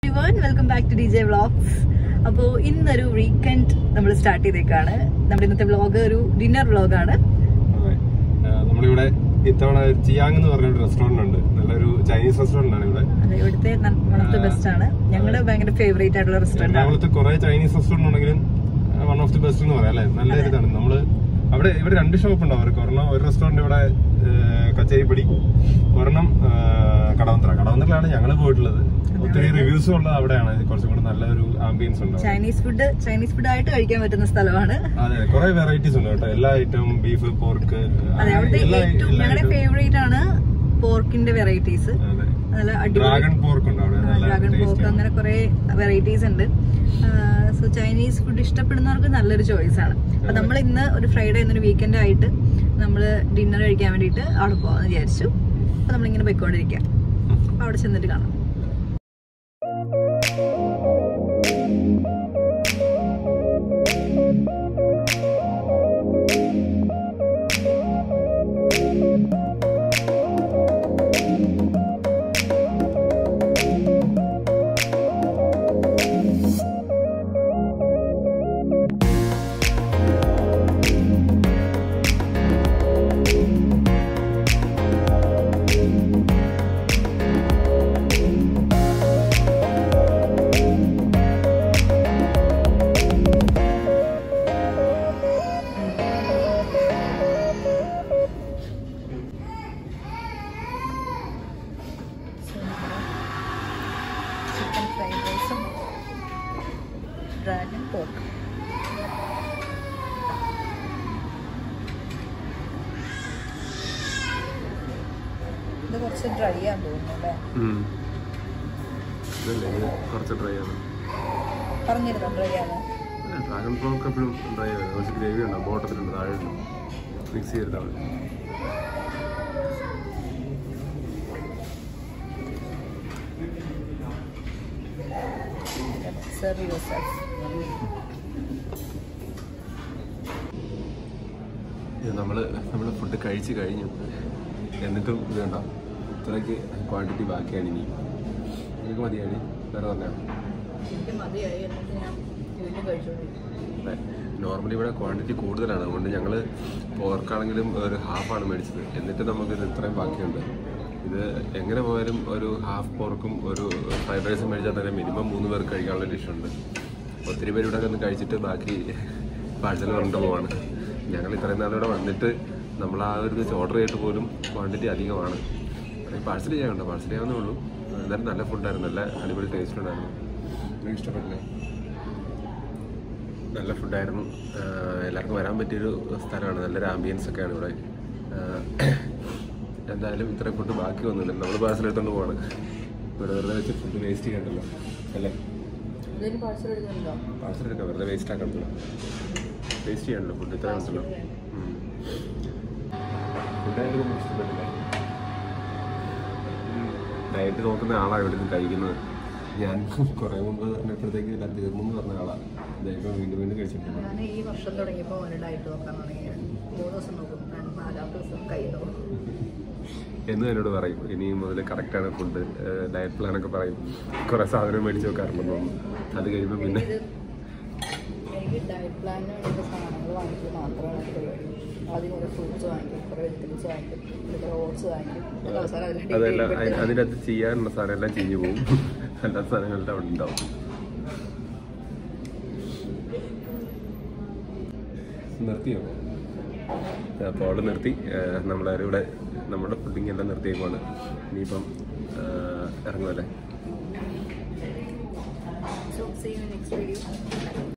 എവൻ welcome back to D J vlogs അപ്പോൾ ഇന്നൊരു weekend നമ്മൾ സ്റ്റാർട്ട് ചെയ്തേക്കാണ് നമ്മുടെ ഇന്നത്തെ വ്ളോഗ് ഒരു ഡിന്നർ വ്ളോഗാണ് അതെ. ആ, നമ്മളിവിടെ ഇത്തവണ ചിയാങ് എന്ന് പറഞ്ഞ ഒരു റെസ്റ്റോറന്റ് ഉണ്ട് നല്ലൊരു ചൈനീസ് റെസ്റ്റോറന്റ് ആണ് ഇവിടെ അത് ഇവിടുത്തെ വൺ ഓഫ് ദി ബെസ്റ്റ് ആണ് ഞങ്ങളുടെ ഭയങ്കര ഫേവറേറ്റ് ആയിട്ടുള്ള റെസ്റ്റോറന്റ് ആണ് എറണാകുളത്ത് കുറെ ചൈനീസ് റെസ്റ്റോറന്റ് ഉണ്ടെങ്കിലും വൺ ഓഫ് ദി ബെസ്റ്റ് എന്ന് പറയാം അല്ലേ നല്ല ഒരു ഇതാണ് നമ്മള് അവിടെ ഇവിടെ രണ്ട് ഷോപ്പ് ഉണ്ട് അവർക്ക് ഒരെണ്ണം ഒരു റെസ്റ്റോറന്റ് ഇവിടെ ഏ, കച്ചേരിപ്പടി ഒരെണ്ണം ഏ, കടവന്ത്ര കടവന്ത്രയിലാണ് ഞങ്ങൾ പോയിട്ടുള്ളത് ഒത്തിരി റിവ്യൂസും ഉള്ളത് അവിടെയാണ് കുറച്ചും കൂടെ നല്ലൊരു ആംബിയൻസ് ഉണ്ട് അവിടെ. ചൈനീസ് ഫുഡ് ചൈനീസ് ഫുഡ് ആയിട്ട് കഴിക്കാൻ പറ്റുന്ന സ്ഥലമാണ് അതെ കുറെ വെറൈറ്റീസ് ഉണ്ട് കേട്ടോ എല്ലാ ഐറ്റം ബീഫ് പോർക്ക് അതെ അവിടുത്തെ ഏറ്റവും ഞങ്ങളുടെ ഫേവറേറ്റ് ആണ് പോർക്കിന്റെ വെറൈറ്റീസ് നല്ല അടിപൊളി ഡ്രാഗൺ പോർക്ക് ഉണ്ട് അവിടെ നല്ല ഡ്രാഗൺ taste പോർക്ക് ആണ്. അങ്ങനെ കുറെ വെറൈറ്റീസ് ഉണ്ട് സോ ചൈനീസ് ഫുഡ് ഇഷ്ടപ്പെടുന്നവർക്ക് നല്ലൊരു ചോയ്സ് ആണ് അപ്പൊ നമ്മൾ ഇന്ന് ഒരു ഫ്രൈഡേ എന്നൊരു വീക്കെൻഡ് ആയിട്ട് നമ്മൾ ഡിന്നർ കഴിക്കാൻ വേണ്ടിയിട്ട് അവിടെ പോകാമെന്ന് വിചാരിച്ചു അപ്പൊ നമ്മളിങ്ങനെ പോയിക്കൊണ്ടിരിക്കാം അപ്പൊ അവിടെ ചെന്നിട്ട് കാണാം ചിക്കൻ ഫ്രൈഡ് റൈസും ഡ്രാഗൺ പോർക്ക് ഇത് കുറച്ച് ഡ്രൈ ആണെന്ന് തോന്നുന്നു അല്ലേ ഉം. ഇതല്ലേ, ഇത് കുറച്ച് ഡ്രൈ ആണ് പറഞ്ഞിരുന്നോ ഡ്രൈ ആണ് ഡ്രാഗൺ ഫ്ലോക്ക് എപ്പോഴും ഡ്രൈ ആണ് കുറച്ച് ഗ്രേവി ഉണ്ട് ബോട്ടത്തിലുണ്ട് താഴെ മിക്സ് ചെയ്തിട്ടാണ് സെർവ് യുവർ സെൽഫ് ഇത് നമ്മൾ നമ്മൾ ഫുഡ് കഴിച്ച് കഴിഞ്ഞു എന്നിട്ടും ഇത് കണ്ടോ ഇത്രയ്ക്ക് ക്വാണ്ടിറ്റി ബാക്കിയാണ് ഇനി നിങ്ങൾക്ക് മതിയാണ് വേറെ പറഞ്ഞാണ് എനിക്ക് മതിയായി എന്നിട്ട് ഞാൻ വീണ്ടും കഴിച്ചോണ്ടിരിക്കും നോർമലി ഇവിടെ ക്വാണ്ടിറ്റി കൂടുതലാണ് അതുകൊണ്ട് ഞങ്ങൾ പോർക്കാണെങ്കിലും ഒരു ഹാഫാണ് മേടിച്ചത് എന്നിട്ട് നമുക്ക് ഇത് ഇത്രയും ബാക്കിയുണ്ട് ഇത് എങ്ങനെ പോയാലും ഒരു ഹാഫ് പോർക്കും ഒരു ഫ്രൈഡ് റൈസും മേടിച്ചാൽ തന്നെ മിനിമം മൂന്ന് പേർക്ക് കഴിക്കാനുള്ള ഡിഷുണ്ട് ഒത്തിരി പേര് ഇവിടെ ഒന്ന് കഴിച്ചിട്ട് ബാക്കി പാഴ്സൽ പറഞ്ഞിട്ട് പോവാണ് ഞങ്ങൾ ഇത്രയും നാൾ ഇവിടെ വന്നിട്ട് നമ്മൾ ആ ഒരു വെച്ച് ഓർഡർ ചെയ്തിട്ട് പോലും ക്വാണ്ടിറ്റി അധികമാണ് പാഴ്സൽ ചെയ്യാനുണ്ടോ പാഴ്സൽ ചെയ്യാവുന്നേ ഉള്ളൂ എന്തായാലും നല്ല ഫുഡായിരുന്നു നല്ല അടിപൊളി ടേസ്റ്റ് ഉണ്ടായിരുന്നു നിങ്ങൾക്ക് ഇഷ്ടപ്പെട്ടില്ലേ നല്ല ഫുഡായിരുന്നു ആഹ് എല്ലാവർക്കും വരാൻ പറ്റിയൊരു സ്ഥലമാണ് നല്ലൊരു ആംബിയൻസ് ഒക്കെയാണ് ഇവിടെ ആഹ് എന്തായാലും ഇത്രയും ഫുഡ് ബാക്കി വന്നില്ല നമ്മൾ പാഴ്സൽ എടുത്തോണ്ട് പോവാണ് ഇവിടെ വെറുതെ വെച്ച് ഫുഡ് വേസ്റ്റ് ചെയ്യണ്ടല്ലോ അല്ലേ എന്തെങ്കിലും പാഴ്സൽ എടുക്കുന്നുണ്ടോ പാഴ്സൽ എടുക്കാം വെറുതെ വേസ്റ്റ് ആക്കണ്ടല്ലോ വേസ്റ്റ് ചെയ്യണല്ലോ ഫുഡ് ഇത്ര ഉണ്ടല്ലോ ഫുഡായിട്ട് നമുക്ക് ഇഷ്ടപ്പെട്ടില്ല ഡയറ്റ് നോക്കുന്ന ആളാണ് ഇവിടെ നിന്ന് കഴിക്കുന്നത് ഞാൻ കുറേ മുമ്പ് പറഞ്ഞപ്പോഴത്തേക്ക് എല്ലാം തീർന്നു എന്ന് പറഞ്ഞ ആളാണ് ഇതായിപ്പോൾ വീണ്ടും വീണ്ടും കഴിച്ചിട്ടുണ്ട് ഞാൻ ഈ വർഷം തുടങ്ങിയപ്പോൾ ഒരു ഡയറ്റ് നോക്കാൻ തുടങ്ങി മൂന്ന് ദിവസം നോക്കും ഞാൻ നാലാമത്തെ ദിവസം കൈ നോക്കും എന്ന് എന്നോട് പറയും ഇനി മുതൽ കറക്റ്റാണ് ഫുഡ് ഡയറ്റ് പ്ലാനൊക്കെ പറയും കുറേ സാധനം മേടിച്ച് വെക്കാറുണ്ടെന്ന് തോന്നുന്നു അത് കഴിയുമ്പോൾ പിന്നെ ഇത് എനിക്ക് ഡയറ്റ് പ്ലാനിന് വേണ്ടിയിട്ട് സാധനങ്ങൾ വാങ്ങിക്കുക മാത്രമാണ് എൻ്റെ പരിപാടി ആദ്യം കുറേ ഫ്രൂട്ട്സ് വാങ്ങിക്കും കുറേ വെജിറ്റബിൾസ് വാങ്ങിക്കും പിന്നെ കുറേ ഓട്സ് വാങ്ങിക്കും എന്നിട്ട് അവസാനം അതിൽ അതെല്ലാം അതി- അതിനകത്ത് ചെയ്യാനുള്ള സാധനം എല്ലാം ചീഞ്ഞു പോകും അല്ലാത്ത സാധനങ്ങളെല്ലാം അവിടെ ഉണ്ടാവും നിർത്തിയോ അപ്പോൾ അവിടെ നിർത്തി ഏഹ് നമ്മളാരും ഇവിടെ നമ്മുടെ ഫുഡിങ് എല്ലാം നിർത്തിയേക്കുവാണ് ഇനിയിപ്പം ഏഹ് ഇറങ്ങുമല്ലേ So see you in the next video.